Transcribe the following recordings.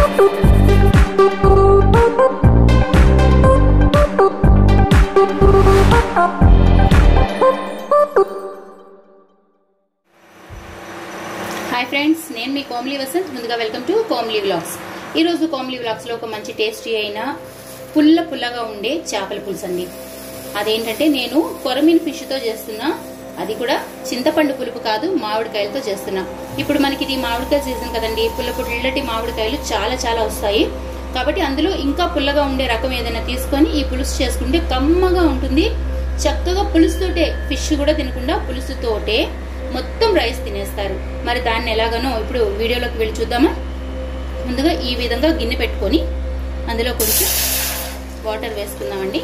hi friends నేను మీ కోమ్లీ వసంత్ ముందుగా welcome to కోమ్లీ vlogs ఈరోజు కోమ్లీ వ్లాగ్స్లో ఒక మంచి టేస్టీ అయిన పుల్ల పుల్లగా ఉండే చేపల పులుసు అండి అదేంటంటే నేను కొరమీన్ ఫిష్తో చేస్తున్నా అది కూడా చింతపండు పులుపు కాదు మామిడికాయలతో చేస్తున్నా ఇప్పుడు మనకి ఇది మామిడికాయ సీజన్ కదండి పుల్ల పుల్లటి మామిడికాయలు చాలా చాలా వస్తాయి కాబట్టి అందులో ఇంకా పుల్లగా ఉండే రకం ఏదైనా తీసుకొని ఈ పులుసు చేసుకుంటే కమ్మగా ఉంటుంది చక్కగా పులుసుతోటే ఫిష్ కూడా తినకుండా పులుసుతోటే మొత్తం రైస్ తినేస్తారు మరి దాన్ని ఎలాగనో ఇప్పుడు వీడియోలోకి వెళ్ళి చూద్దామా ముందుగా ఈ విధంగా గిన్నె పెట్టుకొని అందులో కొంచెం వాటర్ వేసుకుందామండి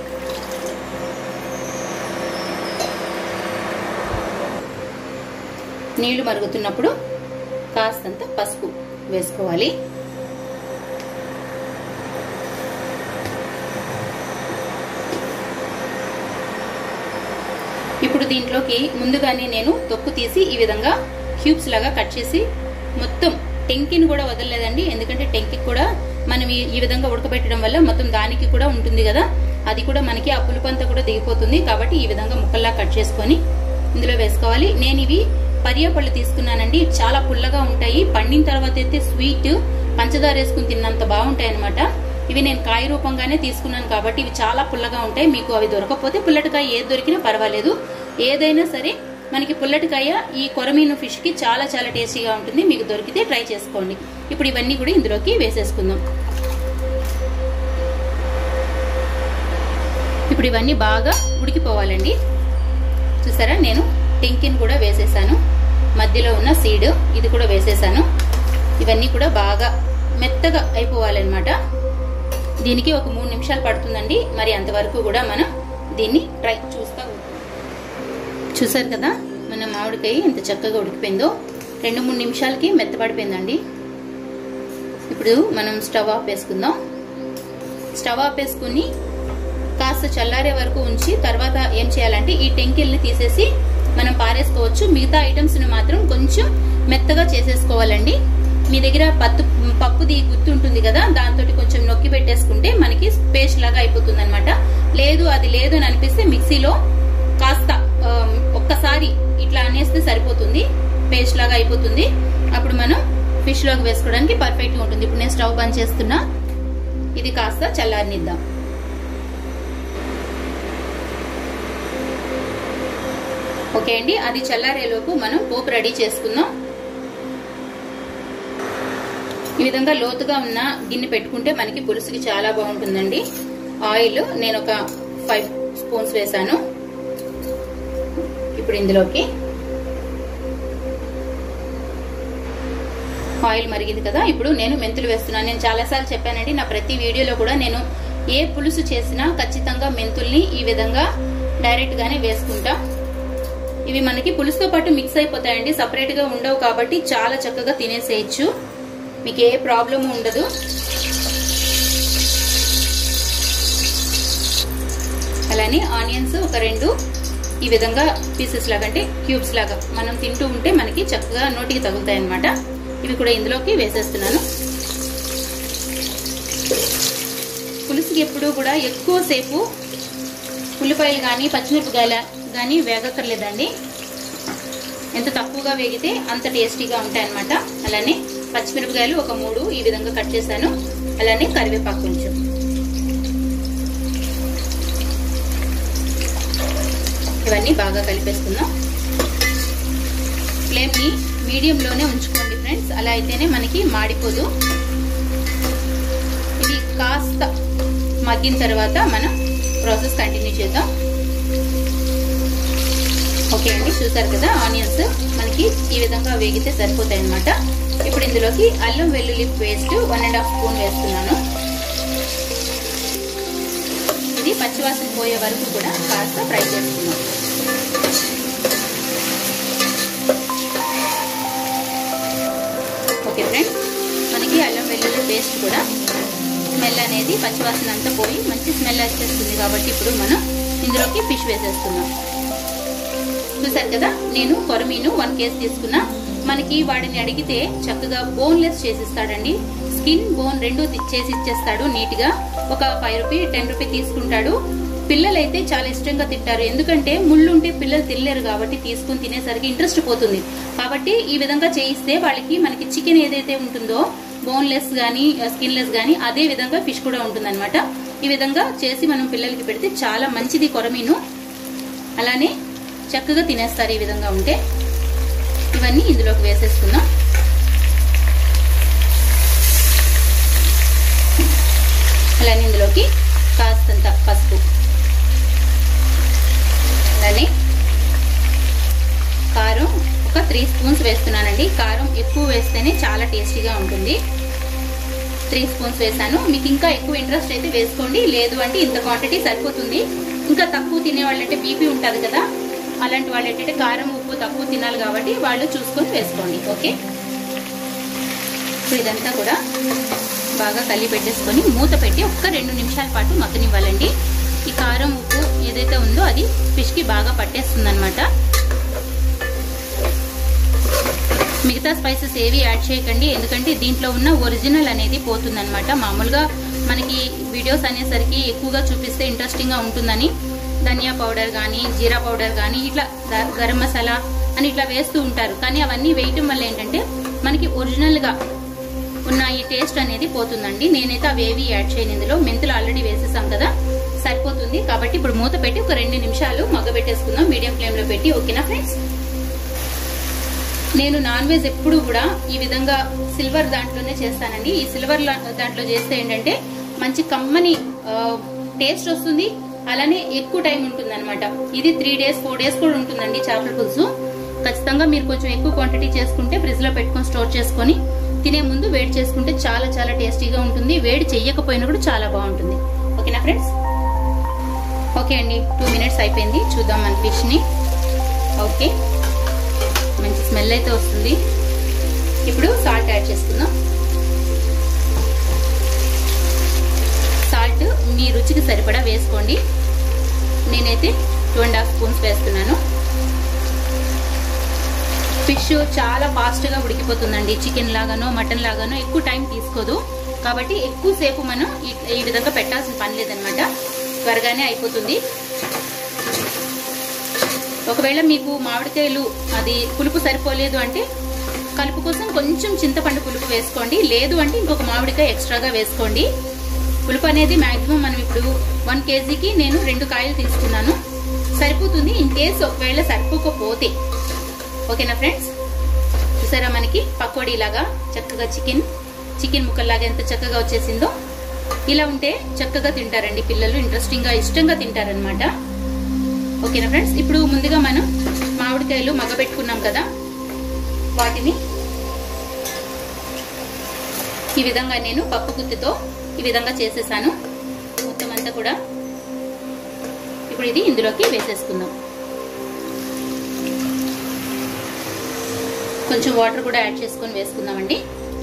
నీళ్లు మరుగుతున్నప్పుడు కాస్తంత పసుపు వేసుకోవాలి ఇప్పుడు దీంట్లోకి ముందుగానే నేను తొక్కు తీసి ఈ విధంగా క్యూబ్స్ లాగా కట్ చేసి మొత్తం టెంకిని కూడా వదలలేదండి ఎందుకంటే టెంకి కూడా మనం ఈ ఈ విధంగా ఉడకబెట్టడం వల్ల మొత్తం దానికి కూడా ఉంటుంది కదా అది కూడా మనకి ఆ పులుపంతా కూడా దిగిపోతుంది కాబట్టి ఈ విధంగా ముక్కల్లా కట్ చేసుకొని ఇందులో వేసుకోవాలి నేను ఇవి పరియా పళ్ళు తీసుకున్నానండి చాలా పుల్లగా ఉంటాయి పండిన తర్వాత అయితే స్వీట్ పంచదార వేసుకుని తిన్నంత బాగుంటాయి అనమాట ఇవి నేను కాయ రూపంగానే తీసుకున్నాను కాబట్టి ఇవి చాలా పుల్లగా ఉంటాయి మీకు అవి దొరకకపోతే పుల్లటికాయ ఏది దొరికినా పర్వాలేదు ఏదైనా సరే మనకి పుల్లటికాయ ఈ కొరమీను ఫిష్ కి చాలా చాలా టేస్టీగా ఉంటుంది మీకు దొరికితే ట్రై చేసుకోండి ఇప్పుడు ఇవన్నీ కూడా ఇందులోకి వేసేసుకుందాం ఇప్పుడు ఇవన్నీ బాగా ఉడికిపోవాలండి చూసారా నేను టెంకిన్ కూడా వేసేసాను మధ్యలో ఉన్న సీడ్ ఇది కూడా వేసేసాను ఇవన్నీ కూడా బాగా మెత్తగా అయిపోవాలన్నమాట దీనికి ఒక మూడు నిమిషాలు పడుతుందండి మరి అంతవరకు కూడా మనం దీన్ని ట్రై చూస్తా చూసారు కదా మన మామిడికాయ ఎంత చక్కగా ఉడికిపోయిందో రెండు మూడు నిమిషాలకి మెత్తపడిపోయిందండి ఇప్పుడు మనం స్టవ్ ఆఫ్ వేసుకుందాం స్టవ్ ఆఫ్ వేసుకుని కాస్త చల్లారే వరకు ఉంచి తర్వాత ఏం చేయాలంటే ఈ టెంకిల్ని తీసేసి మనం పారేసుకోవచ్చు మిగతా ఐటమ్స్ని మాత్రం కొంచెం మెత్తగా చేసేసుకోవాలండి మీ దగ్గర పత్తు పప్పుది గుత్తి ఉంటుంది కదా దాంతో కొంచెం నొక్కి పెట్టేసుకుంటే మనకి పేస్ట్ లాగా అయిపోతుంది అనమాట లేదు అది లేదు అని అనిపిస్తే మిక్సీలో కాస్త ఒక్కసారి ఇట్లా అనేస్తే సరిపోతుంది పేస్ట్ లాగా అయిపోతుంది అప్పుడు మనం ఫిష్ లోకి వేసుకోవడానికి పర్ఫెక్ట్ గా ఉంటుంది ఇప్పుడు నేను స్టవ్ బంద్ చేస్తున్నా ఇది కాస్త చల్లారనిద్దాం ఓకే అండి అది చల్లారేలోపు మనం పోపు రెడీ చేసుకుందాం ఈ విధంగా లోతుగా ఉన్న గిన్నె పెట్టుకుంటే మనకి పులుసుకి చాలా బాగుంటుందండి ఆయిల్ నేను ఒక ఫైవ్ స్పూన్స్ వేసాను ఇప్పుడు ఇందులోకి ఆయిల్ మరిగింది కదా ఇప్పుడు నేను మెంతులు వేస్తున్నాను నేను చాలాసార్లు చెప్పానండి నా ప్రతి వీడియోలో కూడా నేను ఏ పులుసు చేసినా ఖచ్చితంగా మెంతుల్ని ఈ విధంగా డైరెక్ట్ గానే వేసుకుంటా ఇవి మనకి పులుసుతో పాటు మిక్స్ అయిపోతాయండి సపరేట్ గా ఉండవు కాబట్టి చాలా చక్కగా తినేసేయచ్చు మీకు ఏ ప్రాబ్లం ఉండదు అలానే ఆనియన్స్ ఒక రెండు ఈ విధంగా పీసెస్ లాగా అంటే క్యూబ్స్ లాగా మనం తింటూ ఉంటే మనకి చక్కగా నోటికి తగులుతాయి అనమాట ఇవి కూడా ఇందులోకి వేసేస్తున్నాను పులుసుకి ఎప్పుడు కూడా ఎక్కువసేపు ఉల్లిపాయలు కానీ పచ్చిమిరపకాయలు కానీ వేగక్కర్లేదండి ఎంత తక్కువగా వేగితే అంత టేస్టీగా ఉంటాయి అనమాట అలానే పచ్చిమిరపకాయలు ఒక మూడు ఈ విధంగా కట్ చేశాను అలానే కరివేపాకు కొంచెం ఇవన్నీ బాగా కలిపేసుకుందాం ఫ్లేమ్ని మీడియంలోనే ఉంచుకోండి ఫ్రెండ్స్ అలా అయితేనే మనకి మాడిపోదు ఇది కాస్త మగ్గిన తర్వాత మనం ప్రాసెస్ కంటిన్యూ చేద్దాం ఓకే అండి చూసారు కదా ఆనియన్స్ మనకి ఈ విధంగా వేగితే సరిపోతాయి అనమాట ఇప్పుడు ఇందులోకి అల్లం వెల్లుల్లి paste one and half spoon వేస్తున్నాను ఇది పచ్చివాసన పోయే వరకు కూడా కాస్త ఫ్రై చేసుకున్నాం ఓకే ఫ్రెండ్స్ మనకి అల్లం వెల్లుల్లి పేస్ట్ కూడా స్మెల్ అనేది పచ్చివాసన అంతా పోయి మంచి స్మెల్ వచ్చేస్తుంది కాబట్టి ఇప్పుడు మనం ఇందులోకి ఫిష్ వేసేస్తున్నాం చూసారు కదా నేను కొరమీను వన్ కేజీ తీసుకున్నా మనకి వాడిని అడిగితే చక్కగా బోన్లెస్ చేసిస్తాడండి స్కిన్ బోన్ రెండు చేసి ఇచ్చేస్తాడు నీట్ గా ఒక ఫైవ్ రూపీ టెన్ రూపీ తీసుకుంటాడు పిల్లలైతే చాలా ఇష్టంగా తింటారు ఎందుకంటే ముళ్ళు ఉంటే పిల్లలు తినలేరు కాబట్టి తీసుకుని తినేసరికి ఇంట్రెస్ట్ పోతుంది కాబట్టి ఈ విధంగా చేయిస్తే వాళ్ళకి మనకి చికెన్ ఏదైతే ఉంటుందో బోన్లెస్ గానీ స్కిన్లెస్ గానీ అదే విధంగా ఫిష్ కూడా ఉంటుంది ఈ విధంగా చేసి మనం పిల్లలకి పెడితే చాలా మంచిది కొరమీను అలానే చక్కగా తినేస్తారు ఈ విధంగా ఉంటే ఇవన్నీ ఇందులోకి వేసేసుకుందాం అలానే ఇందులోకి కాస్తంత పసుపు అలానే కారం ఒక త్రీ స్పూన్స్ వేస్తున్నానండి కారం ఎక్కువ వేస్తేనే చాలా టేస్టీగా ఉంటుంది త్రీ స్పూన్స్ వేసాను మీకు ఇంకా ఎక్కువ ఇంట్రెస్ట్ అయితే వేసుకోండి లేదు అంటే ఇంత క్వాంటిటీ సరిపోతుంది ఇంకా తక్కువ తినే వాళ్ళంటే బీపీ ఉంటుంది కదా అలాంటి వాళ్ళు ఏంటంటే కారం ఉప్పు తక్కువ తినాలి కాబట్టి వాళ్ళు చూసుకొని వేసుకోండి ఓకే ఇప్పుడు ఇదంతా కూడా బాగా కలిపి పెట్టేసుకొని మూత పెట్టి ఒక్క రెండు నిమిషాల పాటు మగ్గనివ్వాలండి ఈ కారం ఉప్పు ఏదైతే ఉందో అది ఫిష్కి బాగా పట్టేస్తుంది అనమాట మిగతా స్పైసెస్ ఏవి యాడ్ చేయకండి ఎందుకంటే దీంట్లో ఉన్న ఒరిజినల్ అనేది పోతుందన్నమాట మామూలుగా మనకి వీడియోస్ అనేసరికి ఎక్కువగా చూపిస్తే ఇంట్రెస్టింగ్ గా ఉంటుందని ధనియా పౌడర్ కానీ జీరా పౌడర్ కానీ ఇట్లా గరం మసాలా అని ఇట్లా వేస్తూ ఉంటారు కానీ అవన్నీ వేయటం వల్ల ఏంటంటే మనకి ఒరిజినల్ గా ఉన్న ఈ టేస్ట్ అనేది పోతుందండి నేనైతే అవేవి యాడ్ చేయను ఇందులో మెంతులు ఆల్రెడీ వేసేసాం కదా సరిపోతుంది కాబట్టి ఇప్పుడు మూత పెట్టి ఒక రెండు నిమిషాలు మగ్గబెట్టేసుకుందాం మీడియం ఫ్లేమ్ లో పెట్టి ఓకేనా ఫ్రెండ్స్ నేను నాన్ వెజ్ ఎప్పుడు కూడా ఈ విధంగా సిల్వర్ దాంట్లోనే చేస్తానండి ఈ సిల్వర్ దాంట్లో చేస్తే ఏంటంటే మంచి కమ్మని టేస్ట్ వస్తుంది అలానే ఎక్కువ టైం ఉంటుంది అనమాట ఇది త్రీ డేస్ ఫోర్ డేస్ కూడా ఉంటుందండి చేపల పులుసు ఖచ్చితంగా మీరు కొంచెం ఎక్కువ క్వాంటిటీ చేసుకుంటే ఫ్రిడ్జ్ లో పెట్టుకొని స్టోర్ చేసుకొని తినే ముందు వేడి చేసుకుంటే చాలా చాలా టేస్టీగా ఉంటుంది వేడి చెయ్యకపోయినా కూడా చాలా బాగుంటుంది ఓకేనా ఫ్రెండ్స్ ఓకే అండి టూ మినిట్స్ అయిపోయింది చూద్దాం మన ఫిష్ ని ఓకే మంచి స్మెల్ అయితే వస్తుంది ఇప్పుడు సాల్ట్ యాడ్ చేసుకుందాం సాల్ట్ మీ రుచికి సరిపడా వేసుకోండి నేనైతే టూ అండ్ హాఫ్ స్పూన్స్ వేస్తున్నాను ఫిష్ చాలా ఫాస్ట్గా ఉడికిపోతుందండి చికెన్ లాగానో మటన్ లాగానో ఎక్కువ టైం తీసుకోదు కాబట్టి ఎక్కువసేపు మనం ఈ విధంగా పెట్టాల్సిన పని లేదనమాట త్వరగానే అయిపోతుంది ఒకవేళ మీకు మామిడికాయలు అది పులుపు సరిపోలేదు అంటే కలుపు కోసం కొంచెం చింతపండు పులుపు వేసుకోండి లేదు అంటే ఇంకొక మామిడికాయ ఎక్స్ట్రాగా వేసుకోండి పులుపు అనేది మాక్సిమం మనం ఇప్పుడు వన్ కేజీకి నేను రెండు కాయలు తీసుకున్నాను సరిపోతుంది ఇన్ కేస్ ఒకవేళ సరిపోకపోతే ఓకేనా ఫ్రెండ్స్ చూసారా మనకి పకోడీ లాగా చక్కగా చికెన్ చికెన్ ముక్కల్లాగా ఎంత చక్కగా వచ్చేసిందో ఇలా ఉంటే చక్కగా తింటారండి పిల్లలు ఇంట్రెస్టింగ్ గా ఇష్టంగా తింటారనమాట ఓకేనా ఫ్రెండ్స్ ఇప్పుడు ముందుగా మనం మామిడికాయలు మగ్గబెట్టుకున్నాం కదా వాటిని ఈ విధంగా నేను పప్పు గుత్తితో ఈ విధంగా చేసేసాను మొత్తం అంతా కూడా ఇప్పుడు ఇది ఇందులోకి వేసేసుకుందాం కొంచెం వాటర్ కూడా యాడ్ చేసుకొని వేసుకుందామండి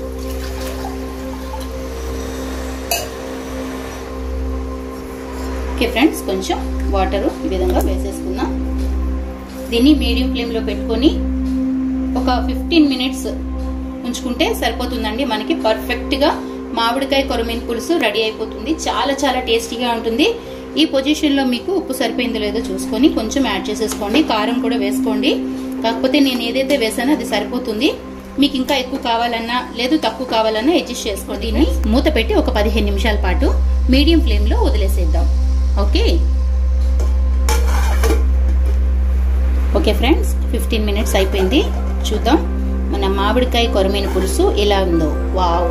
ఓకే ఫ్రెండ్స్ కొంచెం వాటరు ఈ విధంగా వేసేసుకుందాం దీన్ని మీడియం ఫ్లేమ్లో పెట్టుకొని ఒక ఫిఫ్టీన్ మినిట్స్ ఉంచుకుంటే సరిపోతుందండి మనకి పర్ఫెక్ట్గా మామిడికాయ కొరమీన పులుసు రెడీ అయిపోతుంది చాలా చాలా టేస్టీగా ఉంటుంది ఈ పొజిషన్లో మీకు ఉప్పు సరిపోయిందో లేదో చూసుకొని కొంచెం యాడ్ చేసేసుకోండి కారం కూడా వేసుకోండి కాకపోతే నేను ఏదైతే వేసానో అది సరిపోతుంది మీకు ఇంకా ఎక్కువ కావాలన్నా లేదు తక్కువ కావాలన్నా అడ్జస్ట్ చేసుకోండి మూత పెట్టి ఒక పదిహేను నిమిషాల పాటు మీడియం ఫ్లేమ్లో వదిలేసేద్దాం okay okay friends fifteen minutes అయిపోయింది చూద్దాం మన మామిడికాయ కొరమైన పులుసు ఎలా ఉందో వావ్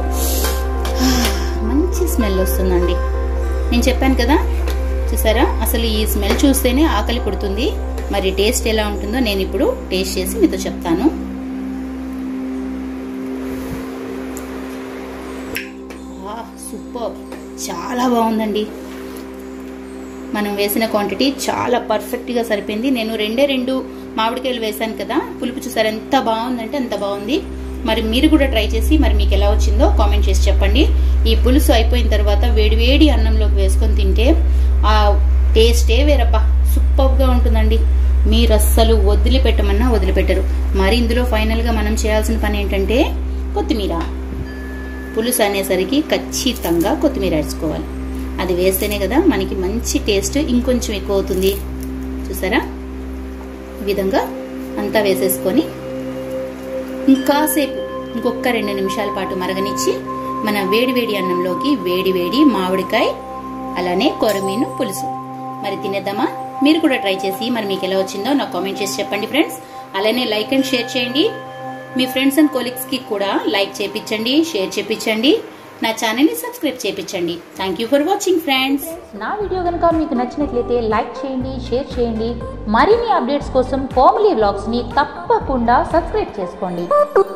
మంచి స్మెల్ వస్తుందండి నేను చెప్పాను కదా చూసారా అసలు ఈ స్మెల్ చూస్తేనే ఆకలి పుడుతుంది మరి టేస్ట్ ఎలా ఉంటుందో నేను ఇప్పుడు టేస్ట్ చేసి మీతో చెప్తాను సూపర్ చాలా బాగుందండి మనం వేసిన క్వాంటిటీ చాలా పర్ఫెక్ట్గా సరిపోయింది నేను రెండే రెండు మామిడికాయలు వేశాను కదా పులుపు చూసారు ఎంత బాగుందంటే అంత బాగుంది మరి మీరు కూడా ట్రై చేసి మరి మీకు ఎలా వచ్చిందో కామెంట్ చేసి చెప్పండి ఈ పులుసు అయిపోయిన తర్వాత వేడి వేడి అన్నంలోకి వేసుకొని తింటే ఆ టేస్టే వేరబ్బా సూపర్గా ఉంటుందండి మీరు అస్సలు వదిలిపెట్టమన్నా వదిలిపెట్టరు మరి ఇందులో ఫైనల్గా మనం చేయాల్సిన పని ఏంటంటే కొత్తిమీర పులుసు అనేసరికి ఖచ్చితంగా కొత్తిమీర వేసుకోవాలి అది వేస్తేనే కదా మనకి మంచి టేస్ట్ ఇంకొంచెం ఎక్కువ అవుతుంది చూసారా ఈ విధంగా అంతా వేసేసుకొని ఇంకాసేపు ఇంకొక రెండు నిమిషాల పాటు మరగనిచ్చి మన వేడి వేడి అన్నంలోకి వేడి వేడి మామిడికాయ అలానే కొరమీను పులుసు మరి తినేద్దామా మీరు కూడా ట్రై చేసి మరి మీకు ఎలా వచ్చిందో నాకు కామెంట్ చేసి చెప్పండి ఫ్రెండ్స్ అలానే లైక్ అండ్ షేర్ చేయండి మీ ఫ్రెండ్స్ అండ్ కోలీగ్స్ కి కూడా లైక్ చేపించండి షేర్ చేపించండి నా ఛానల్ ని సబ్స్క్రైబ్ చేపించండి thank you for watching friends నా వీడియో కనుక మీకు నచ్చినట్లయితే లైక్ చేయండి షేర్ చేయండి మరిన్ని అప్డేట్స్ కోసం కోమలీ వ్లాగ్స్ని తప్పకుండా సబ్స్క్రైబ్ చేసుకోండి